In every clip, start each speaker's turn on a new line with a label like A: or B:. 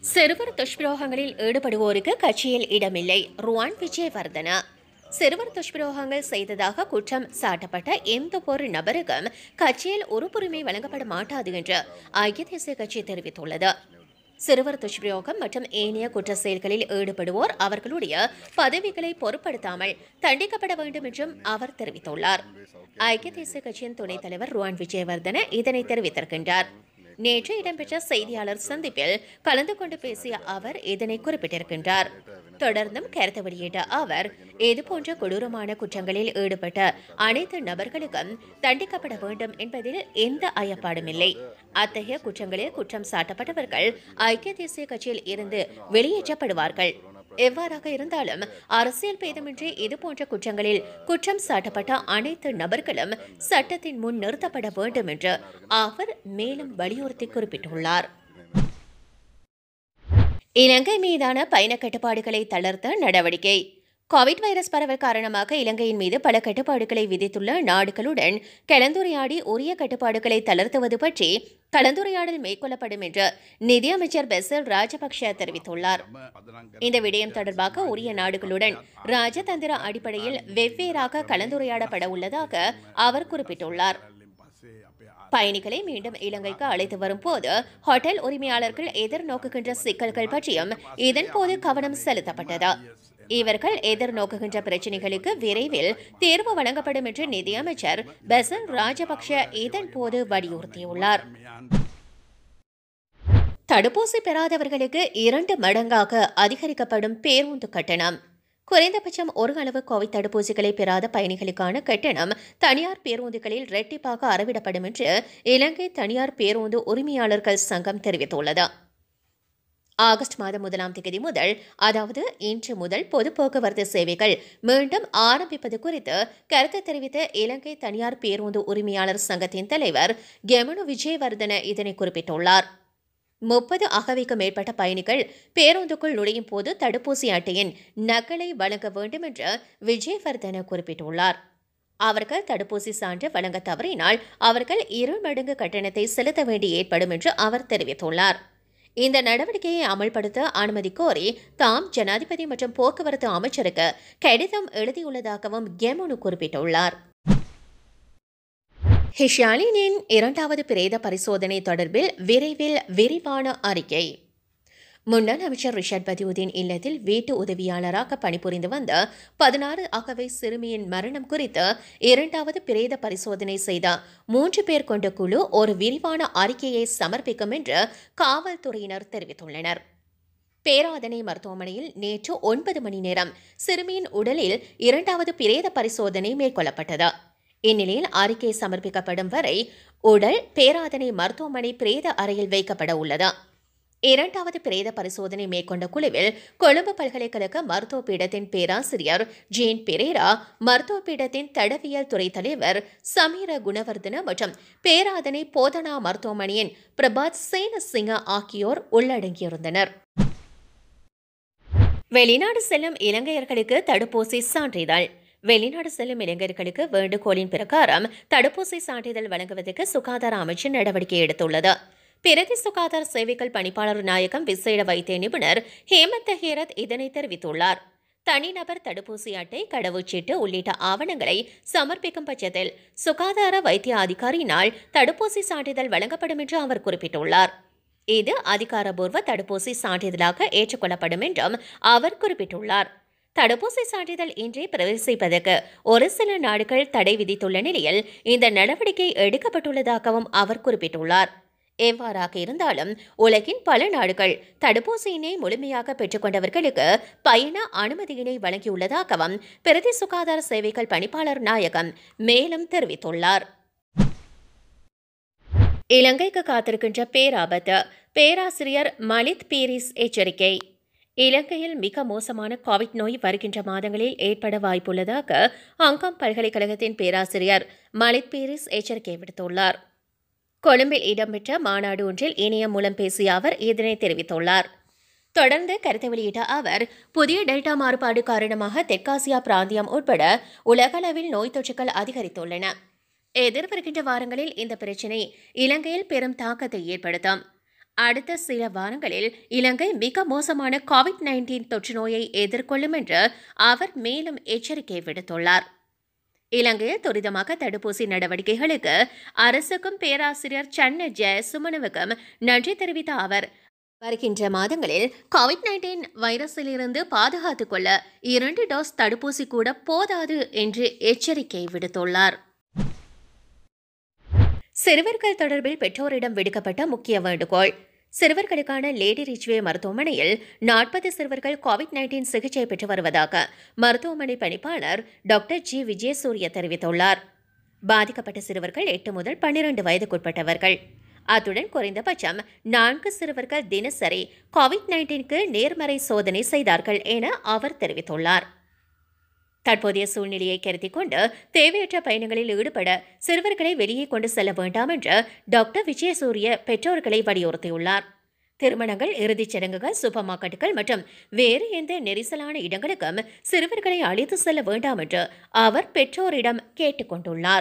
A: சிறுவர் துஷ்பிரயோகங்களில் ஈடுபடுவோருக்கு கட்சியில் இடமில்லை ருவான் விஜயவர்தன சிறுவர் துஷ்பிரயோகங்கள் செய்ததாக குற்றம் சாட்டப்பட்ட எந்த ஒரு நபருக்கும் கட்சியில் உறுப்புரிமை வழங்கப்பட மாட்டாது என்று ஐக்கிய தேசிய கட்சி தெரிவித்துள்ளது சிறுவர் துஷ்பிரயோகம் மற்றும் ஏனைய குற்ற செயல்களில் ஈடுபடுவோர் அவர்களுடைய பதவிகளை பொருட்படுத்தாமல் தண்டிக்கப்பட வேண்டும் என்றும் அவர் தெரிவித்துள்ளார் ஐக்கிய தேசிய கட்சியின் துணைத் தலைவர் ருவான் விஜயவர்தன இதனை தெரிவித்திருக்கின்றார் நேற்று இடம்பெற்ற செய்தியாளர் சந்திப்பில் கலந்து கொண்டு பேசிய அவர் இதனை குறிப்பிட்டிருக்கின்றார் தொடர்ந்தும் கருத்து வெளியிட்ட அவர் இதுபோன்ற கொடூரமான குற்றங்களில் ஈடுபட்ட அனைத்து நபர்களுக்கும் தண்டிக்கப்பட வேண்டும் என்பதில் எந்த ஐயப்பாடும் இல்லை அத்தகைய குற்றங்களில் குற்றம் சாட்டப்பட்டவர்கள் ஐக்கிய தேசிய கட்சியில் இருந்து வெளியேற்றப்படுவார்கள் எவ்வாறாக இருந்தாலும் அரசியல் பேதமின்றி இதுபோன்ற குற்றங்களில் குற்றம் சாட்டப்பட்ட அனைத்து நபர்களும் சட்டத்தின் முன் நிறுத்தப்பட வேண்டும் என்று அவர் மேலும் வலியுறுத்தி குறிப்பிட்டுள்ளார் இலங்கை மீதான பயண கட்டுப்பாடுகளை தளர்த்த நடவடிக்கை கோவிட் வைரஸ் பரவல் காரணமாக இலங்கையின் மீது பல கட்டுப்பாடுகளை விதித்துள்ள நாடுகளுடன் கலந்துரையாடி உரிய கட்டுப்பாடுகளை தளர்த்துவது பற்றி கலந்துரையாடல் மேற்கொள்ளப்படும் என்று நிதியமைச்சர் பெசல் ராஜபக்ஷ தெரிவித்துள்ளார் இந்த விடயம் தொடர்பாக உரிய நாடுகளுடன் ராஜதந்திர அடிப்படையில் வெவ்வேறாக கலந்துரையாடப்பட உள்ளதாக அவர் குறிப்பிட்டுள்ளார் பயணிகளை மீண்டும் இலங்கைக்கு அழைத்து வரும்போது ஹோட்டல் உரிமையாளர்கள் எதிர்நோக்குகின்ற சிக்கல்கள் பற்றியும் இதன்போது கவனம் செலுத்தப்பட்டது இவர்கள் எதிர்நோக்குகின்ற பிரச்சினைகளுக்கு விரைவில் தீர்வு வழங்கப்படும் என்று நிதியமைச்சர் பெசல் ராஜபக்ஷ இதன்போது வலியுறுத்தியுள்ளார் தடுப்பூசி பெறாதவர்களுக்கு இரண்டு மடங்காக அதிகரிக்கப்படும் பேருந்து கட்டணம் குறைந்தபட்சம் ஒரு அளவு கோவிட் தடுப்பூசிகளை பெறாத பயணிகளுக்கான கட்டணம் தனியார் பேருந்துகளில் இரட்டிப்பாக அறவிடப்படும் என்று இலங்கை தனியார் பேருந்து உரிமையாளர்கள் சங்கம் தெரிவித்துள்ளது ஆகஸ்ட் மாதம் முதலாம் தேதி முதல் அதாவது இன்று முதல் பொது போக்குவரத்து சேவைகள் மீண்டும் ஆரம்பிப்பது குறித்து கருத்து தெரிவித்த இலங்கை தனியார் பேருந்து உரிமையாளர் சங்கத்தின் தலைவர் கெமனு விஜயவர்தன இதனை குறிப்பிட்டுள்ளார் முப்பது அகவைக்கு மேற்பட்ட பயணிகள் பேருந்துக்குள் நுழையும் போது தடுப்பூசி அட்டையின் நகலை வழங்க வேண்டும் என்று விஜயவர்தன குறிப்பிட்டுள்ளார் அவர்கள் தடுப்பூசி சான்று வழங்க தவறினால் அவர்கள் இரு மடங்கு கட்டணத்தை செலுத்த வேண்டி ஏற்படும் என்று அவர் தெரிவித்துள்ளார் இந்த நடவடிக்கையை அமல்படுத்த அனுமதி கோரி தாம் ஜனாதிபதி மற்றும் போக்குவரத்து அமைச்சருக்கு கடிதம் எழுதியுள்ளதாகவும் கெமனு குறிப்பிட்டுள்ளார் ஹிஷாலினின் இரண்டாவது பிரேத பரிசோதனை தொடர்பில் விரைவில் விரிவான அறிக்கை முன்னாள் அமைச்சர் ரிஷாட் பதியுதீன் இல்லத்தில் வீட்டு உதவியாளராக பணிபுரிந்து வந்த பதினாறு அகவை சிறுமியின் மரணம் குறித்து இரண்டாவது பிரேத பரிசோதனை செய்த மூன்று பேர் கொண்ட குழு ஒரு விரிவான அறிக்கையை சமர்ப்பிக்கும் என்று காவல்துறையினர் தெரிவித்துள்ளனர் பேராதனை மருத்துவமனையில் நேற்று ஒன்பது மணி நேரம் சிறுமியின் உடலில் இரண்டாவது பிரேத பரிசோதனை மேற்கொள்ளப்பட்டது இந்நிலையில் அறிக்கை சமர்ப்பிக்கப்படும் வரை உடல் பேராதனை மருத்துவமனை பிரேத அறையில் வைக்கப்பட உள்ளது இரண்டாவது பிரேத பரிசோதனை மேற்கொண்ட குழுவில் கொழும்பு பல்கலைக்கழக மருத்துவ பீடத்தின் பேராசிரியர் ஜேன் பெரேரா மருத்துவ பீடத்தின் தடவியல் துறை தலைவர் சமீர குணவர்தன மற்றும் பேராதனை போதனா மருத்துவமனையின் பிரபாத் சேனசிங்க ஆகியோர் உள்ளடங்கியிருந்தனர் வெளிநாடு செல்லும் இலங்கையர்களுக்கு தடுப்பூசி சான்றிதழ் வெளிநாடு செல்லும் இளைஞர்களுக்கு வேண்டுகோளின் பிரகாரம் தடுப்பூசி சான்றிதழ் வழங்குவதற்கு சுகாதார அமைச்சு நடவடிக்கை எடுத்துள்ளது பிரதி சுகாதார சேவைகள் பணிப்பாளர் நாயகம் விசேட வைத்திய நிபுணர் ஹேமந்த் ஹேரத் இதனை தெரிவித்துள்ளார் தனிநபர் தடுப்பூசி அட்டை கடவுச்சீட்டு உள்ளிட்ட ஆவணங்களை சமர்ப்பிக்கும் பட்சத்தில் சுகாதார வைத்திய அதிகாரியினால் தடுப்பூசி சான்றிதழ் வழங்கப்படும் என்று அவர் குறிப்பிட்டுள்ளார் இது அதிகாரபூர்வ தடுப்பூசி சான்றிதழாக ஏற்றுக்கொள்ளப்படும் என்றும் அவர் குறிப்பிட்டுள்ளார் தடுப்பூசி சான்றிதழ் இன்றி பிரவேசிப்பதற்கு ஒரு சில நாடுகள் தடை விதித்துள்ள நிலையில் இந்த நடவடிக்கை எடுக்கப்பட்டுள்ளதாகவும் அவர் குறிப்பிட்டுள்ளார் எவ்வாறாக இருந்தாலும் உலகின் பல நாடுகள் தடுப்பூசியினை முழுமையாக பெற்றுக்கொண்டவர்களுக்கு பயண அனுமதியினை வழங்கியுள்ளதாகவும் பிரதி சுகாதார சேவைகள் பணிப்பாளர் நாயகம் மேலும் தெரிவித்துள்ளார் இலங்கைக்கு காத்திருக்கின்ற பேராபத்து பேராசிரியர் மலித் பீரிஸ் எச்சரிக்கை இலங்கையில் மிக மோசமான கோவிட் நோய் வருகின்ற மாதங்களில் ஏற்பட வாய்ப்புள்ளதாக ஹாங்காங் பல்கலைக்கழகத்தின் பேராசிரியர் மலித் பீரிஸ் எச்சரிக்கை விடுத்துள்ளார் கொழும்பில் இடம்பெற்ற மாநாடு ஒன்றில் இணையம் மூலம் பேசிய அவர் இதனை தெரிவித்துள்ளார் தொடர்ந்து கருத்து வெளியிட்ட அவர் புதிய டெல்டா மாறுபாடு காரணமாக தெற்காசியா பிராந்தியம் உட்பட உலகளவில் நோய் தொற்றுகள் அதிகரித்துள்ளன எதிர்வருகின்ற வாரங்களில் இந்த பிரச்சினை இலங்கையில் பெரும் தாக்கத்தை ஏற்படுத்தும் அடுத்த சில வாரங்களில் இலங்கை மிக மோசமான கோவிட் நைன்டீன் தொற்று நோயை எதிர்கொள்ளும் என்று அவர் மேலும் எச்சரிக்கை விடுத்துள்ளார் இலங்கையில் துரிதமாக தடுப்பூசி நடவடிக்கைகளுக்கு அரசுக்கும் பேராசிரியர் சன்ன ஜெயசுமனுவுக்கும் நன்றி தெரிவித்த அவர் வருகின்ற மாதங்களில் கோவிட் நைன்டீன் வைரஸிலிருந்து பாதுகாத்துக் கொள்ள இரண்டு டோஸ் தடுப்பூசி கூட போதாது என்று எச்சரிக்கை விடுத்துள்ளார் சிறுவர்கள் தொடர்பில் பெற்றோரிடம் விடுக்கப்பட்ட முக்கிய வேண்டுகோள் சிறுவர்களுக்கான லேடி ரிச்வே மருத்துவமனையில் நாற்பது சிறுவர்கள் கோவிட் நைன்டீன் சிகிச்சை பெற்று வருவதாக மருத்துவமனை பணிப்பாளர் டாக்டர் ஜி விஜயசூரிய தெரிவித்துள்ளார் பாதிக்கப்பட்ட சிறுவர்கள் எட்டு முதல் பன்னிரண்டு வயதுக்குட்பட்டவர்கள் அத்துடன் குறைந்தபட்சம் நான்கு சிறுவர்கள் தினசரி கோவிட் நைன்டீனுக்கு நேர்மறை சோதனை செய்தார்கள் என அவர் தெரிவித்துள்ளார் தற்போதைய சூழ்நிலையை கருத்தில் கொண்டு தேவையற்ற பயணங்களில் ஈடுபட சிறுவர்களை வெளியே கொண்டு செல்ல வேண்டாம் என்று டாக்டர் விஜயசூரிய பெற்றோர்களை வலியுறுத்தியுள்ளார் திருமணங்கள் இறுதிச் சடங்குகள் சூப்பர் மார்க்கெட்டுகள் மற்றும் வேறு எந்த நெரிசலான இடங்களுக்கும் சிறுவர்களை அழைத்து செல்ல வேண்டாம் என்று அவர் பெற்றோரிடம் கேட்டுக்கொண்டுள்ளார்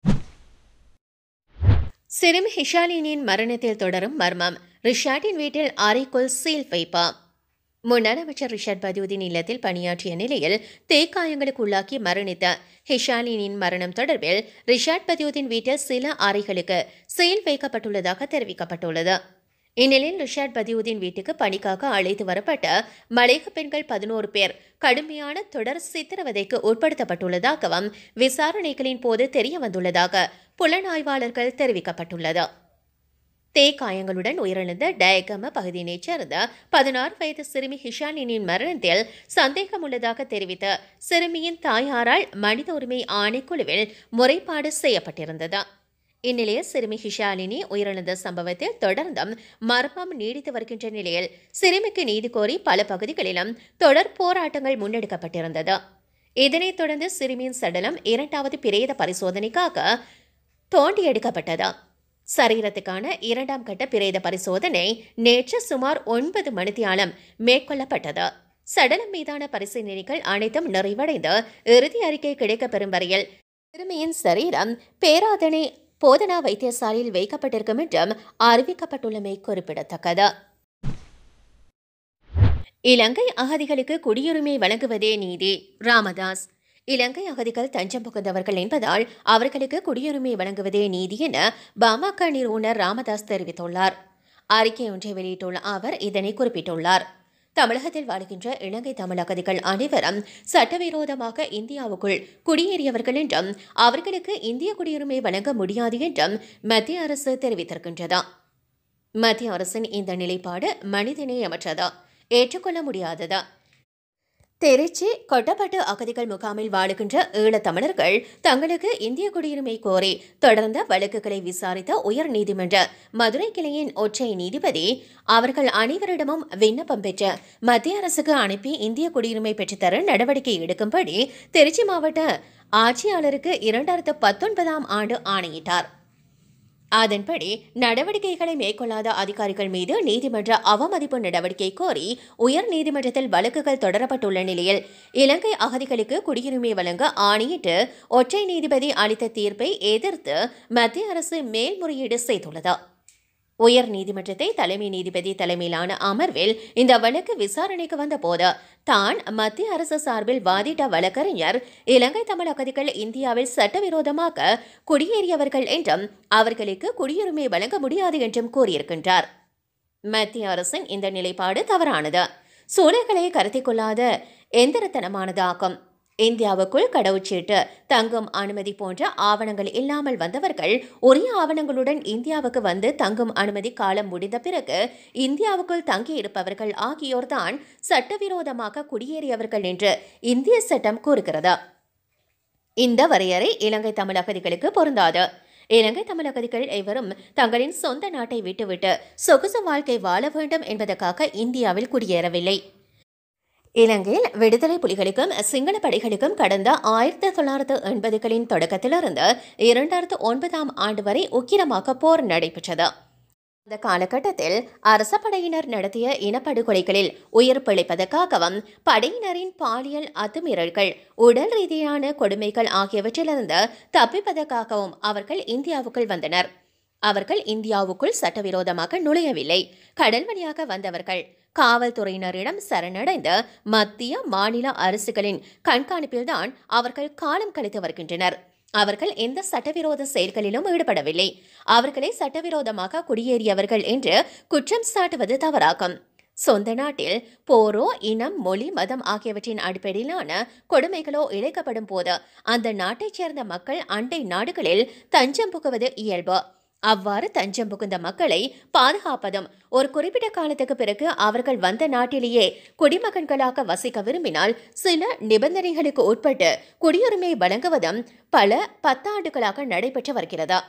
A: சிறுமி ஹிஷாலினியின் மரணத்தில் தொடரும் மர்மம் ரிஷாட்டின் வீட்டில் அறைக்குள் சீல் வைப்பா முன்னாள் அமைச்சர் ரிஷாட் பதூதின் இல்லத்தில் பணியாற்றிய நிலையில் தேக்காயங்களுக்கு உள்ளாக்கி மரணித்த ஹிஷாலினின் மரணம் தொடர்பில் ரிஷாட் பதூதின் வீட்டில் சில அறைகளுக்கு சீல் வைக்கப்பட்டுள்ளதாக தெரிவிக்கப்பட்டுள்ளது இந்நிலையில் ரிஷாட் பதியுதீன் வீட்டுக்கு பணிக்காக அழைத்து வரப்பட்ட மலையக பெண்கள் பதினோரு பேர் கடுமையான தொடர் சித்திரவதைக்கு உட்படுத்தப்பட்டுள்ளதாகவும் விசாரணைகளின் போது தெரிய வந்துள்ளதாக புலனாய்வாளர்கள் தெரிவிக்கப்பட்டுள்ளது தேக்காயங்களுடன் உயிரிழந்த டயகம பகுதியினைச் சேர்ந்த பதினாறு வயது சிறுமி ஹிஷாலினின் மரணத்தில் சந்தேகம் உள்ளதாக தெரிவித்த சிறுமியின் தாயாரால் மனித உரிமை ஆணைக்குழுவில் முறைப்பாடு செய்யப்பட்டிருந்தது இந்நிலையில் சிறுமி ஹிஷாலினி உயிரிழந்த சம்பவத்தில் தொடர்ந்தும் மர்மம் நீடித்து வருகின்ற நிலையில் சிறுமிக்கு நீதி கோரி பல பகுதிகளிலும் தொடர் போராட்டங்கள் முன்னெடுக்கப்பட்டிருந்தது இதனைத் தொடர்ந்து சிறுமியின் சடலம் இரண்டாவது பிரேத பரிசோதனைக்காக தோண்டி எடுக்கப்பட்டது சரீரத்துக்கான இரண்டாம் கட்ட பிரேத பரிசோதனை நேற்று சுமார் ஒன்பது மணித்தியாலம் மேற்கொள்ளப்பட்டது சடலம் மீதான பரிசீலனைகள் அனைத்தும் நிறைவடைந்து இறுதி அறிக்கை கிடைக்கப்பெறும் வரையில் சிறுமியின் சரீரம் பேராதனை போதனா வைத்தியசாலையில் வைக்கப்பட்டிருக்கும் என்றும் அறிவிக்கப்பட்டுள்ளமை குறிப்பிடத்தக்கது இலங்கை அகதிகளுக்கு குடியுரிமை வழங்குவதே நீதி ராமதாஸ் இலங்கை அகதிகள் தஞ்சம் புகுந்தவர்கள் என்பதால் அவர்களுக்கு குடியுரிமை வழங்குவதே நீதி என பாமக நிறுவனர் ராமதாஸ் தெரிவித்துள்ளார் அறிக்கை ஒன்றை வெளியிட்டுள்ள அவர் இதனை குறிப்பிட்டுள்ளார் தமிழகத்தில் வாழ்கின்ற இலங்கை தமிழ் அகதிகள் அனைவரும் சட்டவிரோதமாக இந்தியாவுக்குள் குடியேறியவர்கள் என்றும் அவர்களுக்கு இந்திய குடியுரிமை வழங்க முடியாது என்றும் மத்திய அரசு தெரிவித்திருக்கின்றது மத்திய அரசின் இந்த நிலைப்பாடு மனிதநேயமற்றது ஏற்றுக்கொள்ள முடியாதது திருச்சி கொட்டப்பட்டு அகதிகள் முகாமில் வாழுகின்ற ஈழத்தமிழர்கள் தங்களுக்கு இந்திய குடியுரிமை கோரி தொடர்ந்த வழக்குகளை விசாரித்த உயர் நீதிமன்ற மதுரை கிளையின் ஒற்றை நீதிபதி அவர்கள் அனைவரிடமும் விண்ணப்பம் பெற்று மத்திய அரசுக்கு அனுப்பி இந்திய குடியுரிமை பெற்றுத்தர நடவடிக்கை எடுக்கும்படி திருச்சி மாவட்ட ஆட்சியாளருக்கு இரண்டாயிரத்து பத்தொன்பதாம் ஆண்டு ஆணையிட்டார் அதன்படி நடவடிக்கைகளை மேற்கொள்ளாத அதிகாரிகள் மீது நீதிமன்ற அவமதிப்பு நடவடிக்கை கோரி உயர் நீதிமன்றத்தில் வழக்குகள் தொடரப்பட்டுள்ள நிலையில் இலங்கை அகதிகளுக்கு குடியுரிமை வழங்க ஆணையிட்டு ஒற்றை நீதிபதி அளித்த தீர்ப்பை எதிர்த்து மத்திய அரசு மேல்முறையீடு செய்துள்ளது உயர் நீதிமன்றத்தை தலைமை நீதிபதி தலைமையிலான அமர்வில் இந்த வழக்கு விசாரணைக்கு வந்தபோது தான் மத்திய அரசு சார்பில் வாதிட்ட வழக்கறிஞர் இலங்கை தமிழ் அகதிகள் இந்தியாவில் சட்டவிரோதமாக குடியேறியவர்கள் என்றும் அவர்களுக்கு குடியுரிமை வழங்க முடியாது என்றும் கூறியிருக்கின்றார் மத்திய அரசின் இந்த நிலைப்பாடு தவறானது சூழல்களை கருத்தில் கொள்ளாத எந்திரத்தனமானதாகும் இந்தியாவுக்குள் கடவுச்சீட்டு தங்கும் அனுமதி போன்ற ஆவணங்கள் இல்லாமல் வந்தவர்கள் உரிய ஆவணங்களுடன் இந்தியாவுக்கு வந்து தங்கும் அனுமதி காலம் முடிந்த பிறகு இந்தியாவுக்குள் தங்கியிருப்பவர்கள் ஆகியோர்தான் சட்டவிரோதமாக குடியேறியவர்கள் என்று இந்திய சட்டம் கூறுகிறது இந்த வரையறை இலங்கை தமிழ் அகதிகளுக்கு பொருந்தாது இலங்கை தமிழ் அகதிகள் எவரும் தங்களின் சொந்த நாட்டை விட்டுவிட்டு சொகுசு வாழ்க்கை வாழ வேண்டும் என்பதற்காக இந்தியாவில் குடியேறவில்லை இலங்கையில் விடுதலை புலிகளுக்கும் சிங்கள படைகளுக்கும் கடந்த ஆயிரத்தி தொள்ளாயிரத்து எண்பதுகளின் தொடக்கத்திலிருந்து இரண்டாயிரத்து ஒன்பதாம் ஆண்டு வரை உக்கிரமாக போர் நடைபெற்றது அந்த காலகட்டத்தில் அரச படையினர் நடத்திய இனப்படுகொலைகளில் உயிர் பிழைப்பதற்காகவும் படையினரின் பாலியல் அத்துமீறல்கள் உடல் ரீதியான கொடுமைகள் ஆகியவற்றிலிருந்து தப்பிப்பதற்காகவும் அவர்கள் இந்தியாவுக்குள் வந்தனர் அவர்கள் இந்தியாவுக்குள் சட்டவிரோதமாக நுழையவில்லை கடல் வழியாக வந்தவர்கள் காவல்துறையினரிடம் சரணடைந்து மத்திய மாநில அரசுகளின் கண்காணிப்பில்தான் அவர்கள் காலம் கழித்து வருகின்றனர் அவர்கள் எந்த சட்டவிரோத செயல்களிலும் ஈடுபடவில்லை அவர்களை சட்டவிரோதமாக குடியேறியவர்கள் என்று குற்றம் சாட்டுவது தவறாகும் சொந்த நாட்டில் போரோ இனம் மொழி மதம் ஆகியவற்றின் அடிப்படையிலான கொடுமைகளோ இழைக்கப்படும் போது அந்த நாட்டைச் சேர்ந்த மக்கள் அண்டை நாடுகளில் தஞ்சம் புகுவது இயல்பு அவ்வாறு தஞ்சம் புகுந்த மக்களை பாதுகாப்பதும் ஒரு குறிப்பிட்ட காலத்துக்கு பிறகு அவர்கள் வந்த நாட்டிலேயே குடிமகன்களாக வசிக்க விரும்பினால் சில நிபந்தனைகளுக்கு உட்பட்டு குடியுரிமை வழங்குவதும் பல பத்தாண்டுகளாக நடைபெற்று வருகிறது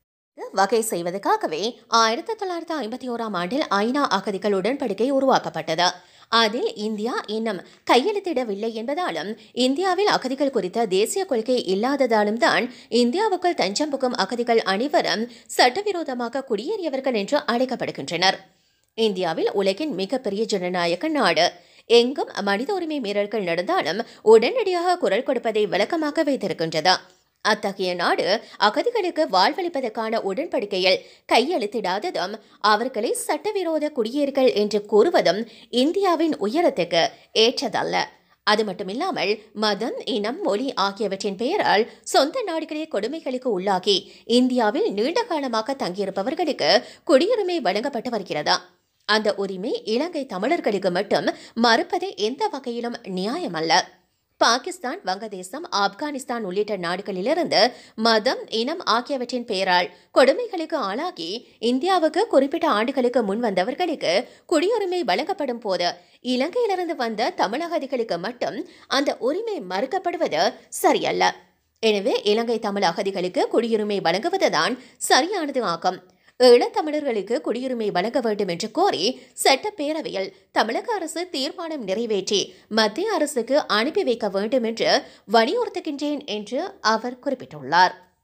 A: வகை செய்வதற்காகவே ஆயிரத்தி தொள்ளாயிரத்தி ஐம்பத்தி ஓராம் ஆண்டில் ஐநா அகதிகள் உடன்படிக்கை உருவாக்கப்பட்டது அதில் இந்தியா இன்னும் கையெழுத்திடவில்லை என்பதாலும் இந்தியாவில் அகதிகள் குறித்த தேசிய கொள்கை இல்லாததாலும் தான் இந்தியாவுக்குள் தஞ்சம் புகும் அகதிகள் அனைவரும் சட்டவிரோதமாக குடியேறியவர்கள் என்று அழைக்கப்படுகின்றனர் இந்தியாவில் உலகின் மிகப்பெரிய ஜனநாயக நாடு எங்கும் மனித உரிமை மீறல்கள் நடந்தாலும் உடனடியாக குரல் கொடுப்பதை விளக்கமாக வைத்திருக்கின்றது அத்தகைய நாடு அகதிகளுக்கு வாழ்வளிப்பதற்கான உடன்படிக்கையில் கையெழுத்திடாததும் அவர்களை சட்டவிரோத குடியேறிகள் என்று கூறுவதும் இந்தியாவின் உயரத்துக்கு ஏற்றதல்ல அது மட்டுமில்லாமல் மதம் இனம் மொழி ஆகியவற்றின் பெயரால் சொந்த நாடுகளே கொடுமைகளுக்கு உள்ளாகி இந்தியாவில் நீண்ட காலமாக தங்கியிருப்பவர்களுக்கு குடியுரிமை வழங்கப்பட்டு வருகிறதா அந்த உரிமை இலங்கை தமிழர்களுக்கு மட்டும் மறுப்பது எந்த வகையிலும் நியாயமல்ல பாகிஸ்தான் வங்கதேசம் ஆப்கானிஸ்தான் உள்ளிட்ட நாடுகளிலிருந்து மதம் இனம் ஆகியவற்றின் பெயரால் கொடுமைகளுக்கு ஆளாகி இந்தியாவுக்கு குறிப்பிட்ட ஆண்டுகளுக்கு முன் வந்தவர்களுக்கு குடியுரிமை வழங்கப்படும் போது இலங்கையிலிருந்து வந்த தமிழகதிகளுக்கு மட்டும் அந்த உரிமை மறுக்கப்படுவது சரியல்ல எனவே இலங்கை தமிழ் அகதிகளுக்கு குடியுரிமை வழங்குவதுதான் சரியானது ஆகும் ஈழத்தமிழர்களுக்கு குடியுரிமை வழங்க வேண்டும் என்று கோரி சட்டப்பேரவையில் தமிழக அரசு தீர்மானம் நிறைவேற்றி மத்திய அரசுக்கு அனுப்பி வைக்க வேண்டும் என்று வலியுறுத்துகின்றேன் என்று அவர் குறிப்பிட்டுள்ளார்